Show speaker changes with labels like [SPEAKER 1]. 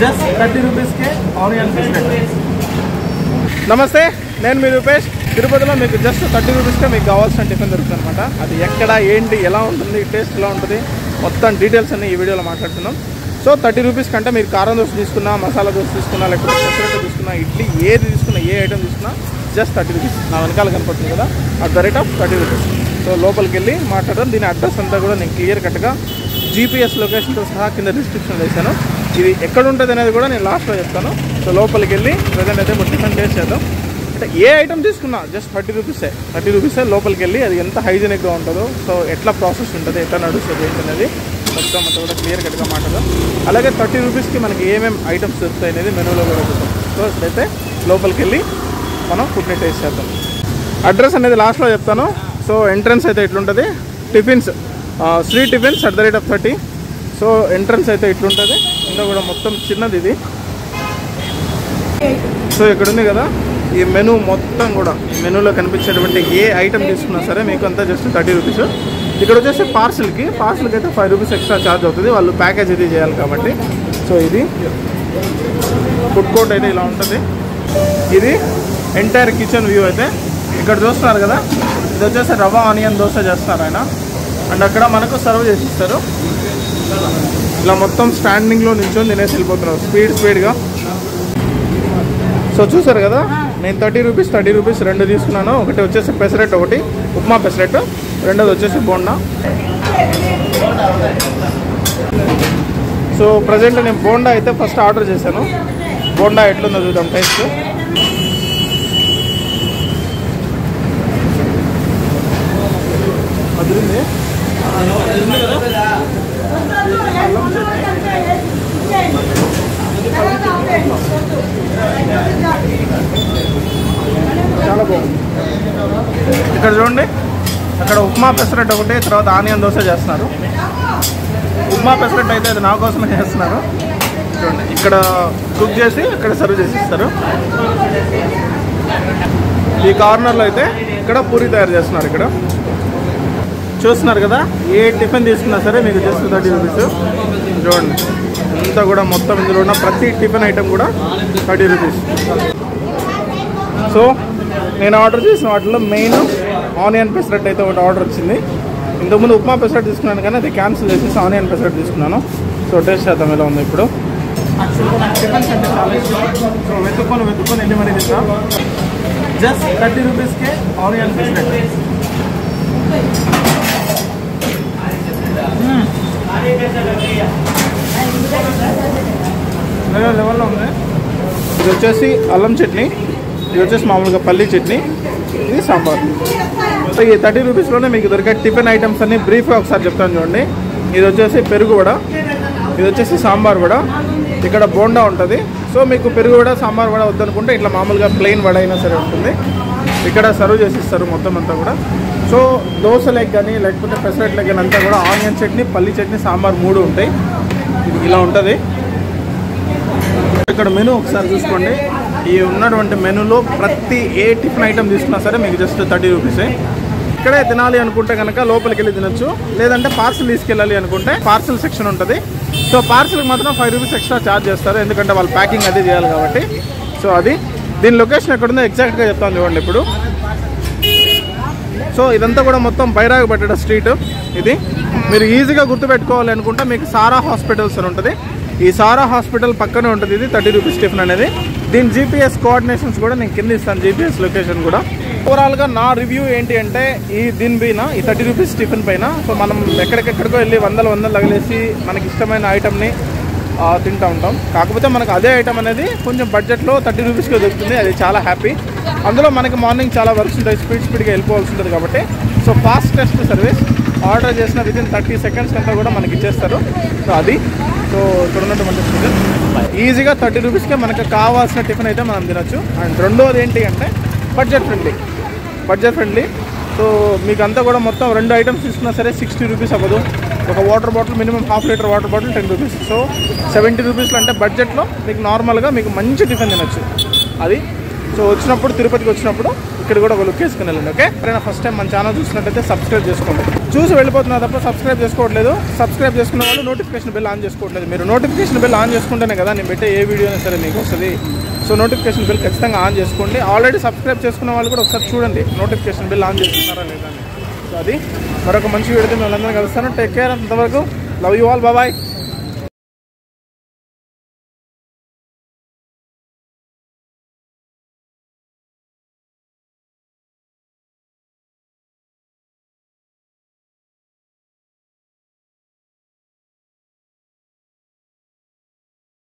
[SPEAKER 1] just thirty రూపీస్కే onion biscuit నమస్తే నేను మీ రూపేష్ తిరుపతిలో మీకు జస్ట్ థర్టీ రూపీస్కే మీకు కావాల్సిన టిఫిన్ దొరుకుతుంది అనమాట అది ఎక్కడ ఏంటి ఎలా ఉంటుంది టేస్ట్ ఎలా ఉంటుంది మొత్తం డీటెయిల్స్ అన్ని ఈ వీడియోలో మాట్లాడుతున్నాం సో థర్టీ రూపీస్ కంటే మీరు కారం దోశ తీసుకున్నా మసాలా దోశ తీసుకున్నా లేకపోతే పెసరట్టు తీసుకున్నా ఇడ్లీ ఏది తీసుకున్నా ఏ ఐటమ్ తీసుకున్నా జస్ట్ థర్టీ రూపీస్ నా వెనకాల కనపడుతుంది కదా at the rate of thirty rupees so లోపలికి వెళ్ళి మాట్లాడడం దీని అడ్రస్ అంతా కూడా నేను క్లియర్ కట్గా జీపీఎస్ లొకేషన్తో సహా కింద డిస్క్రిప్షన్ వేశాను ఇది ఎక్కడ ఉంటుంది అనేది కూడా నేను లాస్ట్లో చెప్తాను సో లోపలికి వెళ్ళి ప్రజెంట్ అయితే ఇప్పుడు టిఫిన్ టేస్ట్ చేద్దాం అంటే ఏ ఐటమ్ తీసుకున్నా జస్ట్ థర్టీ రూపీసే థర్టీ రూపీసే లోపలికి వెళ్ళి అది ఎంత హైజీనిక్గా ఉంటుందో సో ఎట్లా ప్రాసెస్ ఉంటుంది ఎట్లా నడుస్తుంది ఏంటనేది మొత్తం అంతా కూడా క్లియర్ కట్గా మాట్లాడదాం అలాగే థర్టీ రూపీస్కి మనకి ఏమేమి ఐటమ్స్ దొరుకుతాయి అనేది మెనూలో కూడా చూద్దాం సో ఇప్పుడైతే లోపలికి వెళ్ళి మనం ఫుడ్ని టేస్ట్ చేద్దాం అడ్రస్ అనేది లాస్ట్లో చెప్తాను సో ఎంట్రన్స్ అయితే ఇట్లుంటుంది tiffins Sri tiffins at the rate of thirty so entrance అయితే ఇట్లుంటుంది ఇంకా కూడా మొత్తం చిన్నది ఇది సో ఇక్కడ ఉంది కదా ఈ మెనూ మొత్తం కూడా ఈ మెనూలో కనిపించేటువంటి ఏ ఐటమ్ తీసుకున్నా సరే మీకు అంతా జస్ట్ థర్టీ రూపీస్ ఇక్కడ వచ్చేసి పార్సిల్కి పార్సిల్కి అయితే ఫైవ్ రూపీస్ ఎక్స్ట్రా ఛార్జ్ అవుతుంది వాళ్ళు ప్యాకేజ్ ఇది చేయాలి కాబట్టి సో ఇది ఫుడ్ కోర్ట్ అయితే ఇలా ఉంటుంది ఇది ఎంటైర్ కిచెన్ వ్యూ అయితే ఇక్కడ చూస్తున్నారు కదా ఇది వచ్చేసి రవ్వ ఆనియన్ దోశ చేస్తున్నారు ఆయన అండ్ అక్కడ మనకు సర్వ్ చేసి ఇస్తారు ఇలా మొత్తం స్టాండింగ్లో నిల్చొని తినేసి వెళ్ళిపోతున్నారు స్పీడ్ స్పీడ్గా సో చూసారు కదా నేను థర్టీ రూపీస్ థర్టీ రూపీస్ రెండు తీసుకున్నాను ఒకటి వచ్చేసి పెసరెట్ ఒకటి ఉప్మా పెసరెట్ రెండోది వచ్చేసి బోండా సో ప్రజెంట్ నేను బోండా అయితే ఫస్ట్ ఆర్డర్ చేశాను బోండా ఎట్లుందో చూద్దాం టేస్ట్ అదిరింది చాలా బాగుంది ఇక్కడ చూడండి అక్కడ ఉప్మా పెసరెట్ ఒకటి తర్వాత ఆనియన్ దోశ చేస్తున్నారు ఉప్మా పెసరెట్ అయితే అది నా కోసమే చేస్తున్నారు చూడండి ఇక్కడ కుక్ చేసి ఇక్కడ సర్వ్ చేసి ఇస్తారు ఈ కార్నర్లో అయితే ఇక్కడ పూరి తయారు చేస్తున్నారు ఇక్కడ చూస్తున్నారు కదా ఏ టిఫిన్ తీసుకున్నా సరే మీకు జస్ట్ థర్టీ రూపీస్ చూడండి అంతా కూడా మొత్తం ఇందులో ఉన్న ప్రతి టిఫిన్ ఐటెం కూడా థర్టీ రూపీస్ సో నేను ఆర్డర్ చేసిన వాటిలో మెయిన్ ఆనియన్ పెసరెట్ అయితే ఒకటి ఆర్డర్ వచ్చింది ఇంతకుముందు ఉప్మా పెసరెట్ తీసుకున్నాను కానీ అది క్యాన్సిల్ చేసేసి ఆనియన్ పెసరెట్ తీసుకున్నాను సో టేస్ట్ చేద్దాం ఎలా ఉంది ఇప్పుడు టిఫిన్స్ అంటే చాలా ఇష్టం సో వెతుక్కొని వెతుక్కొని ఎన్ని మనీ తింటాం జస్ట్ థర్టీ రూపీస్కే ఆనియన్ పెసరెట్ వేరే లెవెల్లో ఉంది ఇది వచ్చేసి అల్లం చట్నీ ఇది వచ్చేసి మామూలుగా పల్లీ చట్నీ ఇది సాంబార్ సో ఈ థర్టీ రూపీస్లోనే మీకు దొరికే టిఫిన్ ఐటమ్స్ అన్ని బ్రీఫ్గా ఒకసారి చెప్తాను చూడండి ఇది వచ్చేసి పెరుగు వడ ఇది వచ్చేసి సాంబార్ వడ ఇక్కడ బోండా ఉంటుంది సో మీకు పెరుగు వడ సాంబార్ వడ వద్దనుకుంటే ఇట్లా మామూలుగా ప్లెయిన్ వడ అయినా సరే ఉంటుంది ఇక్కడ సర్వ్ చేసి ఇస్తారు మొత్తం అంతా కూడా సో దోశ లెగ్ కానీ లేకపోతే పెసరెట్ లెగ్ కానీ అంతా కూడా ఆనియన్ చట్నీ పల్లి చట్నీ సాంబార్ మూడు ఉంటాయి ఇది ఇలా ఉంటుంది ఇక్కడ మెనూ ఒకసారి చూసుకోండి ఈ ఉన్నటువంటి మెనూలో ప్రతి ఏ టిఫిన్ ఐటమ్ తీసుకున్నా సరే మీకు జస్ట్ థర్టీ రూపీసే ఇక్కడే తినాలి అనుకుంటే కనుక లోపలికి వెళ్ళి తినొచ్చు లేదంటే పార్సిల్ తీసుకెళ్ళాలి అనుకుంటే పార్సిల్ సెక్షన్ ఉంటుంది సో పార్సిల్కి మాత్రం ఫైవ్ రూపీస్ ఎక్స్ట్రా ఛార్జ్ చేస్తారు ఎందుకంటే వాళ్ళు ప్యాకింగ్ అది చేయాలి కాబట్టి సో అది దీని లొకేషన్ ఎక్కడుందో ఎగ్జాక్ట్గా చెప్తాను చూడండి ఇప్పుడు సో ఇదంతా కూడా మొత్తం బైరాగ్ పట్టడ స్ట్రీట్ ఇది మీరు ఈజీగా గుర్తుపెట్టుకోవాలి అనుకుంటే మీకు సారా హాస్పిటల్స్ అని ఉంటుంది ఈ సారా హాస్పిటల్ పక్కనే ఉంటుంది ఇది థర్టీ రూపీస్ టిఫిన్ అనేది దీని జీపీఎస్ కోఆర్డినేషన్స్ కూడా నేను కింద ఇస్తాను జీపీఎస్ లొకేషన్ కూడా ఓవరాల్గా నా రివ్యూ ఏంటి అంటే ఈ దీని పైన ఈ థర్టీ రూపీస్ టిఫిన్ పైన సో మనం ఎక్కడికెక్కడికో వెళ్ళి వందల వందలు తగిలేసి మనకి ఇష్టమైన ఐటమ్ని ఆ, తింటూ ఉంటాం కాకపోతే మనకు అదే ఐటమ్ అనేది కొంచెం బడ్జెట్లో థర్టీ రూపీస్కి దొరుకుతుంది అది చాలా హ్యాపీ అందులో మనకి మార్నింగ్ చాలా వర్క్స్ ఉంటాయి స్పీడ్ స్పీడ్గా వెళ్ళిపోవాల్సి ఉంటుంది కాబట్టి సో ఫాస్టెస్ట్ సర్వీస్ ఆర్డర్ చేసిన విత్ ఇన్ థర్టీ సెకండ్స్ అంతా కూడా మనకి ఇచ్చేస్తారు సో అది సో ఇక్కడ ఉన్నటువంటి ఫుడ్ ఈజీగా థర్టీ రూపీస్కే మనకు కావాల్సిన టిఫిన్ అయితే మనం తినొచ్చు అండ్ రెండోది ఏంటి అంటే budget friendly budget friendly so మీకు అంతా కూడా మొత్తం రెండు ఐటమ్స్ తీసుకున్నా సరే సిక్స్టీ రూపీస్ అవ్వదు ఒక water bottle minimum half litre water bottle ten rupees so seventy రూపీస్లో అంటే బడ్జెట్లో మీకు నార్మల్గా మీకు మంచి టిఫిన్ తినొచ్చు అది సో వచ్చినప్పుడు తిరుపతికి వచ్చినప్పుడు ఇక్కడ కూడా ఒక లుక్ వేసుకుని వెళ్ళండి ఓకే ఎవరైనా ఫస్ట్ టైం మన ఛానల్ చూసినట్టయితే సబ్స్క్రైబ్ చేసుకోండి చూసి వెళ్ళిపోతున్నా తప్ప సబ్స్క్రైబ్ చేసుకోవట్లేదు సబ్స్క్రైబ్ చేసుకున్న వాళ్ళు నోటిఫికేషన్ బిల్ ఆన్ చేసుకోవట్లేదు మీరు నోటిఫికేషన్ బిల్ ఆన్ చేసుకుంటేనే కదా నేను పెట్టే ఏ వీడియో అయినా సరే మీకు వస్తుంది సో నోటిఫికేషన్ బిల్ ఖచ్చితంగా ఆన్ చేసుకోండి ఆల్రెడీ సబ్స్క్రైబ్ చేసుకున్న వాళ్ళు కూడా ఒకసారి చూడండి నోటిఫికేషన్ బిల్ ఆన్ చేసుకున్నారా లేదా అని సో అది మరొక మంచి వీడియోతో మిమ్మల్ని అందరం కలుస్తాను టేక్ కేర్ అంతవరకు లవ్ యూ ఆల్ బాబాయ్